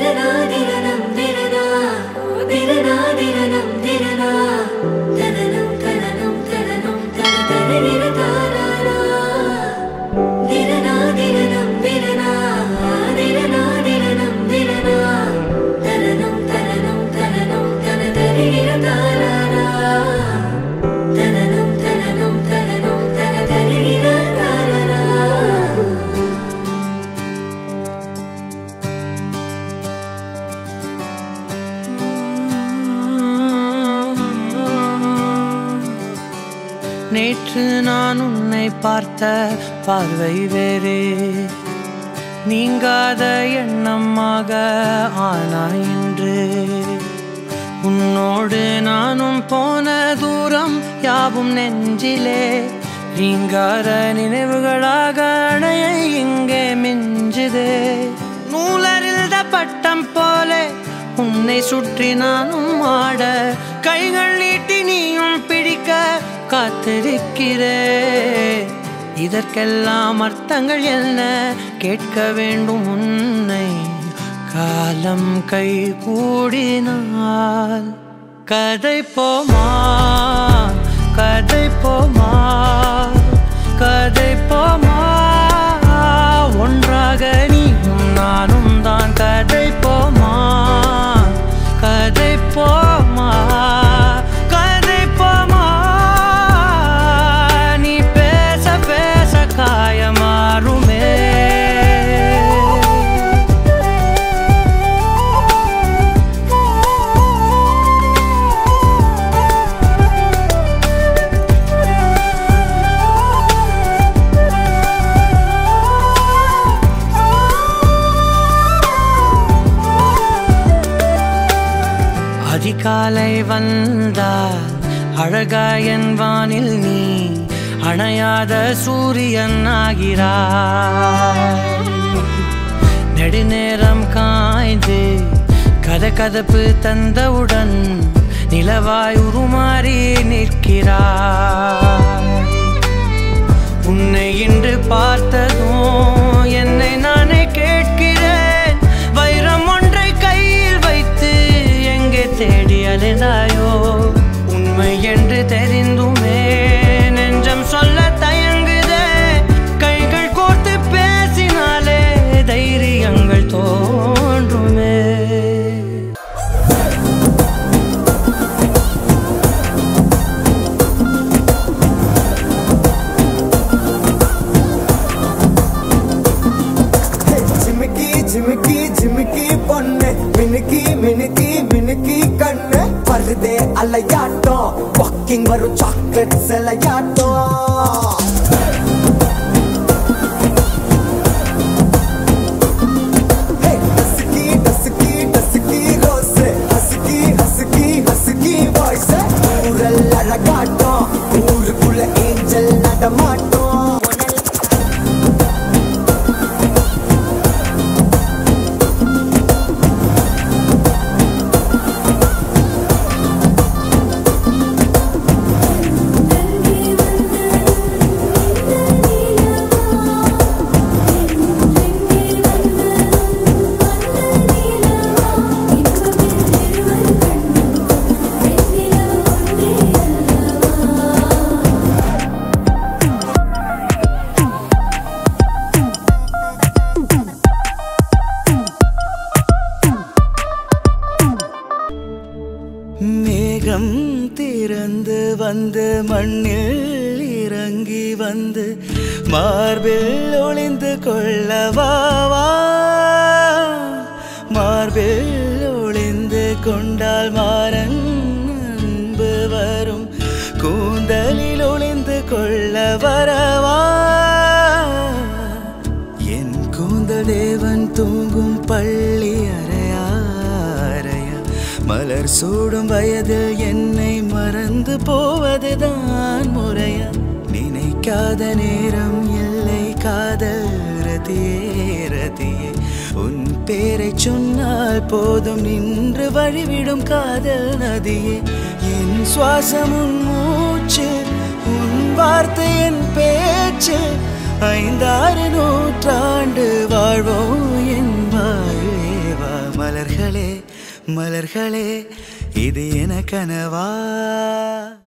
திரனா திரனம் திரனா திரனா திரனம் திரனா தனனம் தனனம் தனனம் தன தனனிர தாராரா திரனா திரனம் திரனா திரனா திரனம் திரனா தனனம் தனனம் தனனம் தன தனனிர தாராரா தனனம் தனனம் தனனம் தன தனனிர தாராரா நேற்று நான் உன்னை பார்த்த பார்வை வேறே நீங்காத எண்ணமாக ஆனாய் இன்று உன்னோடு நானும் போன தூரம் யாவும் நெஞ்சிலே நீங்காத நினைவுகளாக அணைய இங்கே மிஞ்சுதே நூலறிந்த பட்டம் போலே உன்னை சுற்றி நானும் ஆட கைகள் நீட்டி நீயும் பிடிக்க காத்திருக்கிறே இதற்கெல்லாம் அர்த்தங்கள் என்ன கேட்க வேண்டும் உன்னை காலம் கை கூடினால் கதை போமா கதை போமா கதை போமா ஒன்றாக நீயும் நானும் தான் கதை போமா கதை போமா கதை போமா நீ பேச பேச காயமாறுமே அதிகாலை வந்தால் அழகாயன் வானில் நீ அணையாத சூரியன் ஆகிறாய் நெடுநேரம் காய்ந்து கதகதப்பு தந்தவுடன் நிலவாய் உருமாறி நிற்கிறாய் உன்னை இன்று பார்த்ததும் என்னை நானே கேட்கிறேன் வைரம் ஒன்றை கையில் வைத்து எங்கே தேடி அலைந்தாயோ உண்மை என்று தெரிந்துமே நெஞ்சம் சொல்ல தயங்குதே கைகள் கோர்த்து பேசினாலே தைரியங்கள் தோன்றுமே ஜிமிக்கி ஜிமிக்கி ஜிமிக்கி பொண்ணு மினுக்கி மினுக்கி மினுக்கி கண்ணு வருதே அலையாட்டம் வாக்கிங் வரும் சாக்லேட் சிலையாட்டம் Hey, டசுக்கி, டசுக்கி, டசுக்கி ரோஸ். ஹசுக்கி, ஹசுக்கி, ஹசுக்கி voice. ஊரல் அழகாட்டம் ஊருக்குள்ள ஏஞ்சல் நடமாட்டம் மேகம் திறந்து வந்து மண்ணில் இறங்கி வந்து மார்பில் ஒளிந்து கொள்ளவாவா மார்பில் ஒளிந்து கொண்டால் மாறன் அன்பு வரும் கூந்தலில் ஒளிந்து கொள்ள வரவா என் கூந்தல் தேவன் தூங்கும் பள்ளி அறையா அறையா மலர் சூடும் வயதில் என்னை மறந்து போவதுதான் முறையா நினைக்காத நேரம் இல்லை காதல் ரதியே ரதியே உன் பேரை சொன்னால் போதும் நின்று வழிவிடும் காதல் நதியே என் சுவாசம் உன் மூச்சு உன் வார்த்தை என் பேச்சு ஐந்தாறு நூற்றாண்டு வாழ்வோம் என் வாழ்வே வா மலர் மலர்களே மலர்களே இது என கனவா